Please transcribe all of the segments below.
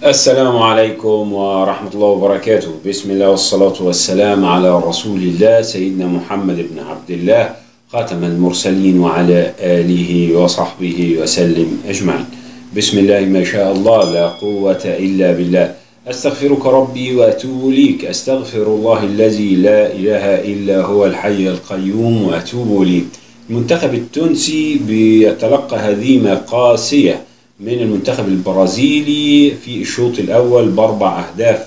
السلام عليكم ورحمة الله وبركاته بسم الله والصلاة والسلام على رسول الله سيدنا محمد بن عبد الله خاتم المرسلين وعلى آله وصحبه وسلم أجمعين بسم الله ما شاء الله لا قوة إلا بالله أستغفرك ربي وأتوب إليك أستغفر الله الذي لا إله إلا هو الحي القيوم وأتوب إليه المنتخب التونسي بيتلقى هزيمة قاسية من المنتخب البرازيلي في الشوط الأول بأربع أهداف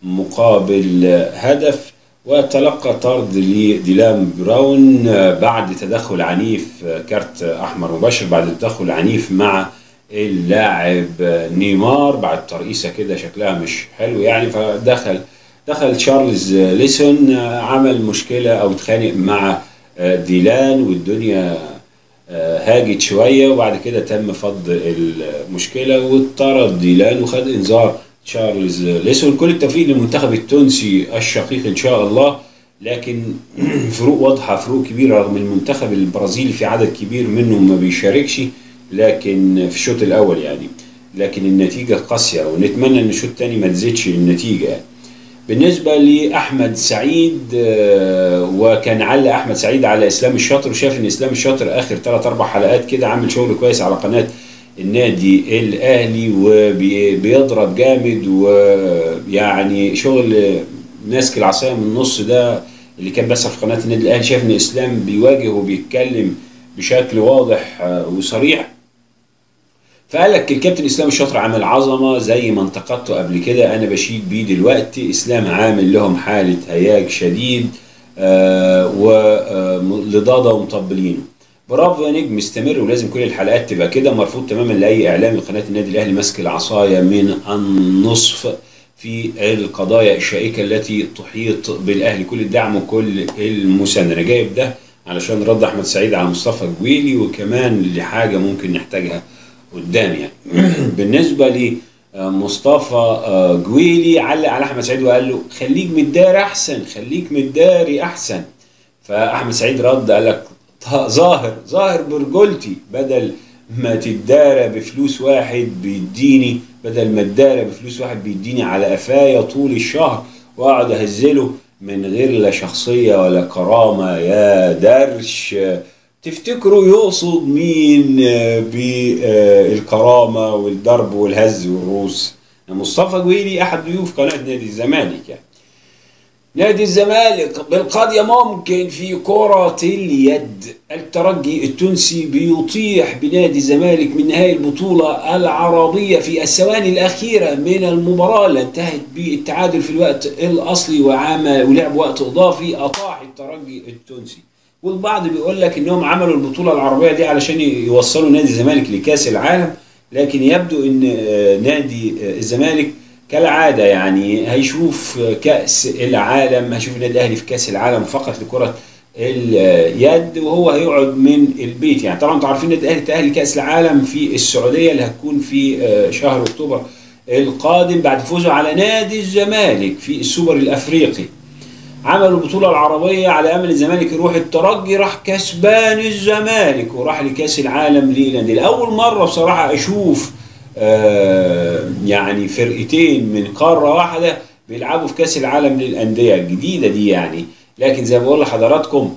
مقابل هدف وتلقى طرد لديلان براون بعد تدخل عنيف كارت أحمر مباشر بعد تدخل عنيف مع اللاعب نيمار بعد ترقيصة كده شكلها مش حلو يعني فدخل دخل تشارلز ليسون عمل مشكلة أو اتخانق مع ديلان والدنيا هاجت شوية وبعد كده تم فض المشكلة واتطرد ديلان وخد انذار تشارلز ليسون كل التوفيق للمنتخب التونسي الشقيق ان شاء الله لكن فروق واضحة فروق كبيرة رغم المنتخب البرازيلي في عدد كبير منه ما بيشاركش لكن في الشوط الأول يعني لكن النتيجة قاسية ونتمنى ان الشوط الثاني ما تزيدش النتيجة يعني. بالنسبة لأحمد سعيد وكان علق أحمد سعيد على إسلام الشاطر وشاف إن إسلام الشاطر آخر ثلاث أربع حلقات كده عامل شغل كويس على قناة النادي الأهلي وبيضرب جامد ويعني شغل ماسك العصاية من النص ده اللي كان بيحصل في قناة النادي الأهلي شاف إن إسلام بيواجه وبيتكلم بشكل واضح وصريح فقال لك الكابتن اسلام الشاطر عامل عظمه زي ما انتقدته قبل كده انا بشيد بيه دلوقتي اسلام عامل لهم حاله هياج شديد آه ولضاضه ومطبلينه برافو يا نجم استمر ولازم كل الحلقات تبقى كده مرفوض تماما لاي اعلامي قناه النادي الاهلي ماسك العصايه من النصف في القضايا الشائكه التي تحيط بالاهلي كل الدعم وكل المساند انا جايب ده علشان رد احمد سعيد على مصطفى جويلي وكمان لحاجه ممكن نحتاجها قدام يعني بالنسبه لمصطفى جويلي علق على احمد سعيد وقال له خليك متداري احسن خليك متداري احسن فاحمد سعيد رد قال لك ظاهر ظاهر برجولتي بدل ما تدارى بفلوس واحد بيديني بدل ما تدارى بفلوس واحد بيديني على قفايا طول الشهر واقعد اهزله من غير لا شخصيه ولا كرامه يا درش تفتكروا يقصد مين بالكرامة والضرب والهز والروس مصطفى جويلي أحد ضيوف قناة نادي الزمالك يعني نادي الزمالك بالقضية ممكن في كرة اليد الترجي التونسي بيطيح بنادي الزمالك من نهاية البطولة العربية في الثواني الأخيرة من المباراة اللي انتهت بالتعادل في الوقت الأصلي وعمل ولعب وقت إضافي أطاح الترجي التونسي والبعض بيقول لك انهم عملوا البطوله العربيه دي علشان يوصلوا نادي الزمالك لكاس العالم لكن يبدو ان نادي الزمالك كالعاده يعني هيشوف كاس العالم هيشوف النادي الاهلي في كاس العالم فقط لكره اليد وهو هيقعد من البيت يعني طبعا انتوا عارفين النادي الاهلي تاهل لكاس العالم في السعوديه اللي هتكون في شهر اكتوبر القادم بعد فوزه على نادي الزمالك في السوبر الافريقي عملوا البطوله العربيه على امل الزمالك يروح الترجي راح كسبان الزمالك وراح لكاس العالم للانديه لاول مره بصراحه اشوف آه يعني فرقتين من قاره واحده بيلعبوا في كاس العالم للانديه الجديده دي يعني لكن زي ما بقول لحضراتكم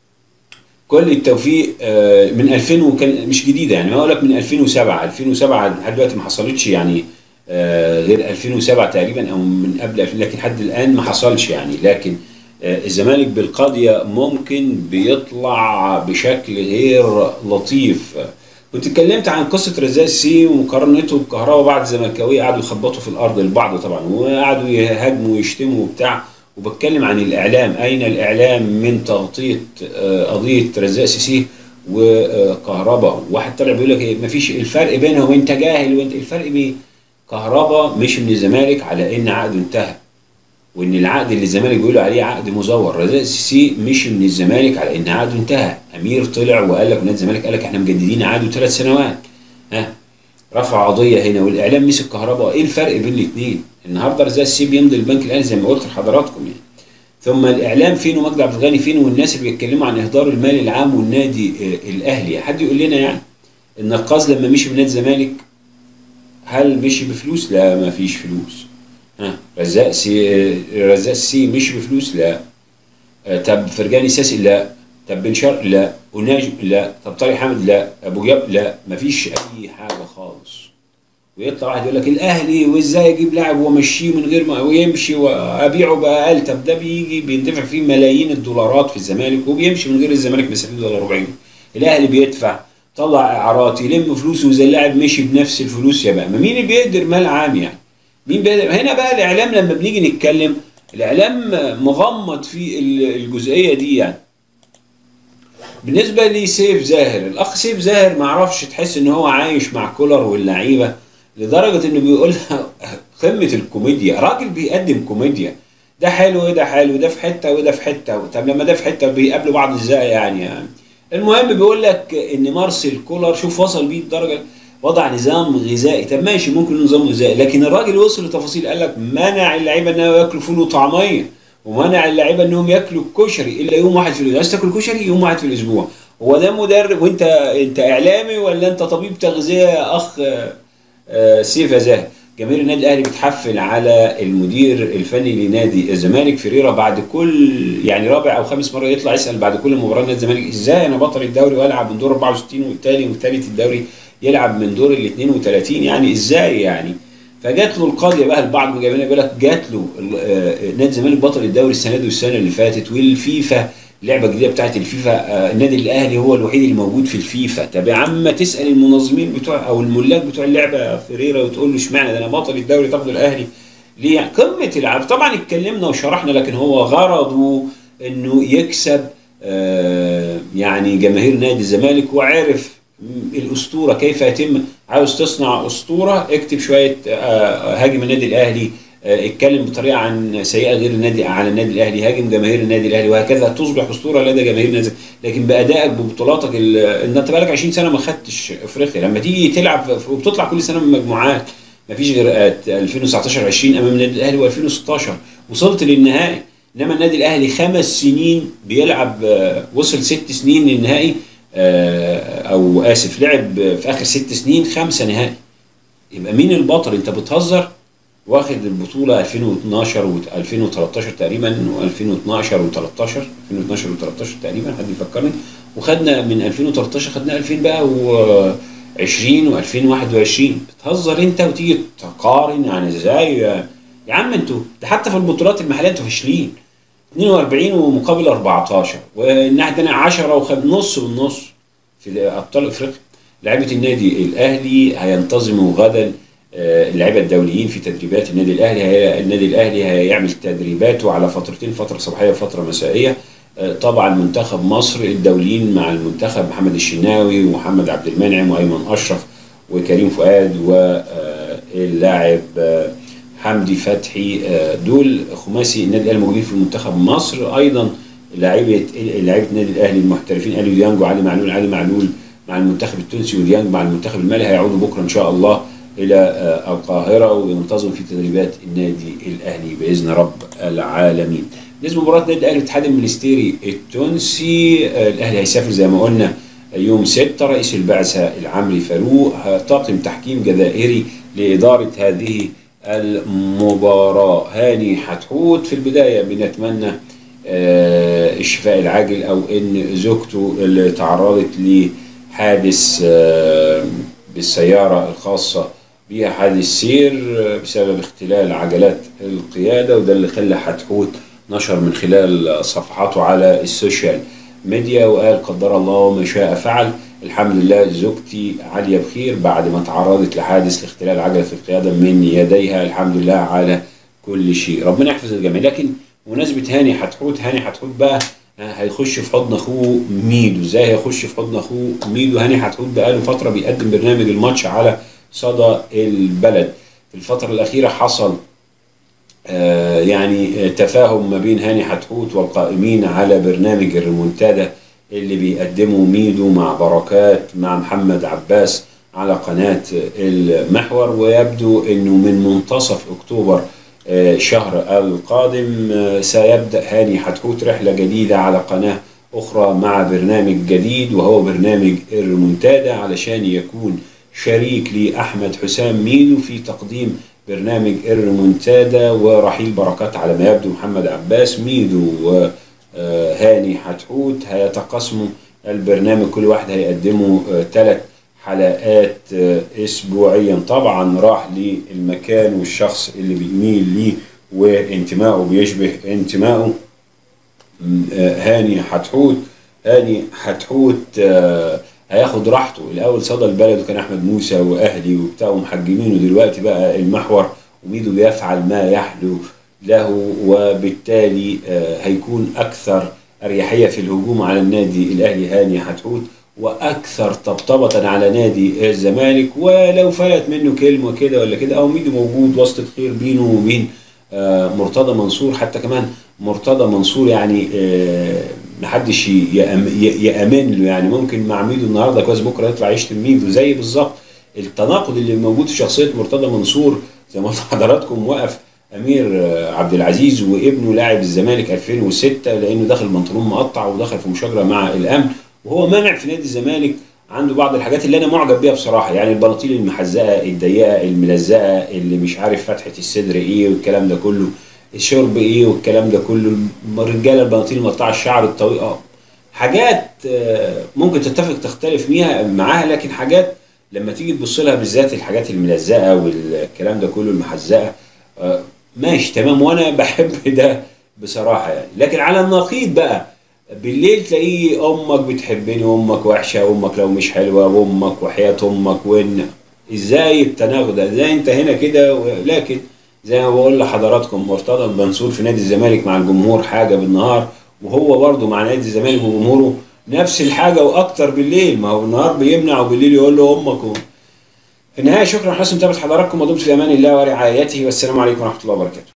كل التوفيق آه من 2000 وكان مش جديده يعني ما اقول لك من 2007 2007 لحد دلوقتي ما حصلتش يعني آه غير 2007 تقريبا او من قبل 2000 لكن لحد الان ما حصلش يعني لكن الزمالك بالقضية ممكن بيطلع بشكل غير لطيف كنت اتكلمت عن قصة رزاق سي ومقارنته بكهرباء بعض الزملكاوية قعدوا يخبطوا في الأرض البعض طبعا وقعدوا يهاجموا ويشتموا وبتاع وبتكلم عن الإعلام أين الإعلام من تغطية قضية رزاق سيسي وكهرباء واحد طلع بيقول لك مفيش الفرق بينهم وانت جاهل وانت الفرق بين كهرباء مش من الزمالك على ان عقده انتهى وان العقد اللي الزمالك بيقولوا عليه عقد مزور رزاق سيسي مشي من الزمالك على ان عقده انتهى امير طلع وقال لك نادي الزمالك قال لك احنا مجددين عقده ثلاث سنوات ها رفع قضيه هنا والاعلام مسك كهرباء ايه الفرق بين الاثنين النهارده رزاق سيسي بيمضي البنك الاهلي زي ما قلت لحضراتكم يعني ثم الاعلام فين ومجدي عبد الغني فين والناس اللي بيتكلموا عن اهدار المال العام والنادي الاهلي حد يقول لنا يعني النقاز لما مشي من نادي الزمالك هل مشي بفلوس؟ لا ما فيش فلوس ها رزاق سي رزاق سي مشي بفلوس؟ لا آه، طب فرجاني ساسي لا طب بن شرق لا وناجم لا طب طارق حامد لا ابو جاب لا مفيش اي حاجه خالص ويطلع واحد يقول لك الاهلي وازاي اجيب لاعب وامشيه من غير ما ويمشي وابيعه باقل طب ده بيجي بيندفع فيه ملايين الدولارات في الزمالك وبيمشي من غير الزمالك بسبيل ولا 40 الاهلي بيدفع طلع اعارات يلم فلوسه وزي اللاعب مشي بنفس الفلوس يا بقى ما مين اللي بيقدر مال عام يعني مين بيقدر هنا بقى الاعلام لما بنيجي نتكلم الاعلام مغمض في الجزئيه دي يعني بالنسبه لسيف زاهر الاخ سيف زاهر ما اعرفش تحس ان هو عايش مع كولر واللعيبه لدرجه انه بيقول قمه الكوميديا راجل بيقدم كوميديا ده حلو وده حلو ده في حته وده في حته طب لما ده في حته بيقابلوا بعض ازاي يعني, يعني المهم بيقول لك ان مارسيل كولر شوف وصل بيه الدرجه وضع نظام غذائي طب ماشي ممكن نظام غذائي لكن الراجل وصل لتفاصيل قال لك منع اللعيبه انهم ياكلوا فول وطعميه ومنع اللعيبه انهم ياكلوا الكشري الا يوم واحد في الاسبوع عايز تاكل كشري يوم واحد في الاسبوع هو ده مدرب وانت انت اعلامي ولا انت طبيب تغذيه يا اخ آه، سيف زاهر جماهير النادي الاهلي بتحفل على المدير الفني لنادي الزمالك فريرا بعد كل يعني رابع او خامس مره يطلع يسال بعد كل مباراه نادي الزمالك ازاي انا بطل الدوري والعب من دور 64 والتاني والثالث الدوري يلعب من دور ال 32 يعني ازاي يعني فجات له القضيه بقى البعض من بيقول لك جات له آه، نادي الزمالك بطل الدوري السنه دي والسنه اللي فاتت والفيفا اللعبه الجديده بتاعت الفيفا آه، النادي الاهلي هو الوحيد اللي موجود في الفيفا طب يا عم تسال المنظمين بتوع او الملاك بتوع اللعبه فريرا وتقول له اشمعنى ده انا بطل الدوري تاخده الاهلي ليه يعني قمه العب طبعا اتكلمنا وشرحنا لكن هو غرضه انه يكسب آه يعني جماهير نادي الزمالك وعرف الاسطوره كيف يتم عاوز تصنع اسطوره اكتب شويه آه هاجم النادي الاهلي آه، اتكلم بطريقه عن سيئه غير النادي على النادي الاهلي هاجم جماهير النادي الاهلي وهكذا تصبح اسطوره لدى جماهير النادي لكن بادائك ببطولاتك ان انت بقالك 20 سنه ما خدتش افريقيا لما تيجي تلعب وبتطلع كل سنه من مجموعات ما فيش غير 2019 20 امام النادي الاهلي و2016 وصلت للنهائي انما النادي الاهلي خمس سنين بيلعب آه، وصل ست سنين للنهائي آه، او اسف لعب في اخر ست سنين خمسه نهائي يبقى مين البطل انت بتهزر واخد البطوله 2012 و 2013 تقريبا و2012 و13 2012 و13 تقريبا حد يفكرني وخدنا من 2013 خدنا 2000 بقى و20 و2021 بتهزر انت وتيجي تقارن يعني ازاي يا عم انتوا ده حتى في البطولات المحليه انتوا فاشلين 42 ومقابل 14 والناحيه الثانيه 10 وخد نص بالنص في ابطال افريقيا لعيبه النادي الاهلي هينتظموا غدا آه، اللعيبه الدوليين في تدريبات النادي الاهلي هي النادي الاهلي هيعمل تدريباته على فترتين فتره صباحيه وفتره مسائيه آه، طبعا منتخب مصر الدوليين مع المنتخب محمد الشناوي ومحمد عبد المنعم وايمن اشرف وكريم فؤاد واللاعب آه، حمدي فتحي دول خماسي النادي الاهلي موجودين في منتخب مصر ايضا لعيبه لعيبه النادي الاهلي المحترفين اليو ديانج وعلي معلول علي معلول مع المنتخب التونسي وديانج مع المنتخب المالي هيعودوا بكره ان شاء الله إلى آه، القاهرة وينتظم في تدريبات النادي الأهلي بإذن رب العالمين بالنسبة لمباراة النادي الأهلي والاتحاد المنستيري التونسي آه، الأهلي هيسافر زي ما قلنا يوم 6 رئيس البعثة العمري فاروق طاقم تحكيم جزائري لإدارة هذه المباراة هاني حتحوت في البداية بنتمنى آه، الشفاء العاجل أو إن زوجته اللي تعرضت لحادث بالسيارة الخاصة بيها حادث سير بسبب اختلال عجلات القيادة وده اللي خلى حتحوت نشر من خلال صفحاته على السوشيال ميديا وقال قدر الله ما شاء فعل الحمد لله زوجتي عالية بخير بعد ما تعرضت لحادث لاختلال عجلة القيادة من يديها الحمد لله على كل شيء ربنا يحفظ الجميع لكن بمناسبة هاني حتحوت هاني حتحوت بقى هيخش في حضن اخوه ميدو ازاي هيخش في حضن اخوه ميدو هاني حتحوت بقاله فترة بيقدم برنامج الماتش على صدى البلد في الفترة الأخيرة حصل آه يعني تفاهم ما بين هاني حتحوت والقائمين على برنامج الريمونتادا اللي بيقدمه ميدو مع بركات مع محمد عباس على قناة المحور ويبدو انه من منتصف اكتوبر الشهر آه، القادم آه، سيبدأ هاني حتحوت رحلة جديدة على قناة أخرى مع برنامج جديد وهو برنامج الريمونتادا علشان يكون شريك لأحمد حسام ميدو في تقديم برنامج الريمونتادا ورحيل بركات على ما يبدو محمد عباس ميدو وهاني حتحوت هيتقاسموا البرنامج كل واحد هيقدموا ثلاث حلقات اسبوعيا طبعا راح للمكان والشخص اللي بيميل ليه وانتمائه بيشبه انتمائه هاني حتحوت هاني حتحوت هياخد راحته الاول صدى البلد وكان احمد موسى واهلي وبتاع ومحجمينه دلوقتي بقى المحور وميدو بيفعل ما يحلو له وبالتالي هيكون اكثر اريحيه في الهجوم على النادي الاهلي هاني حتحوت واكثر طبطبه على نادي الزمالك ولو فلت منه كلمه كده ولا كده او ميدو موجود وسط خير بينه وبين مرتضى منصور حتى كمان مرتضى منصور يعني محدش يامن له يعني ممكن مع ميدو النهارده كويس بكره يطلع يشتم ميدو زي بالظبط التناقض اللي موجود في شخصيه مرتضى منصور زي ما قلت لحضراتكم وقف امير عبد العزيز وابنه لاعب الزمالك 2006 لانه دخل بنطلون مقطع ودخل في مشاجره مع الامن وهو مانع في نادي الزمالك عنده بعض الحاجات اللي انا معجب بيها بصراحه يعني البناطيل المحزقه الضيقه الملزقه اللي مش عارف فتحه الصدر ايه والكلام ده كله الشرب ايه والكلام ده كله الرجاله البناطيل المقطعه الشعر الطويل اه حاجات ممكن تتفق تختلف فيها معاها لكن حاجات لما تيجي تبص لها بالذات الحاجات الملزقه والكلام ده كله المحزقه ماشي تمام وانا بحب ده بصراحه يعني لكن على النقيض بقى بالليل تلاقيه امك بتحبني امك وحشه امك لو مش حلوه وامك وحياه امك وان ازاي التناقض ده ازاي انت هنا كده لكن زي ما بقول لحضراتكم مرتضى المنصور في نادي الزمالك مع الجمهور حاجه بالنهار وهو برضه مع نادي الزمالك وجمهوره نفس الحاجه واكتر بالليل ما هو بالنهار بيمنع وبالليل يقول له امك و... في النهايه شكرا حسن متابعه حضراتكم ودمتم في امان الله ورعايته والسلام عليكم ورحمه الله وبركاته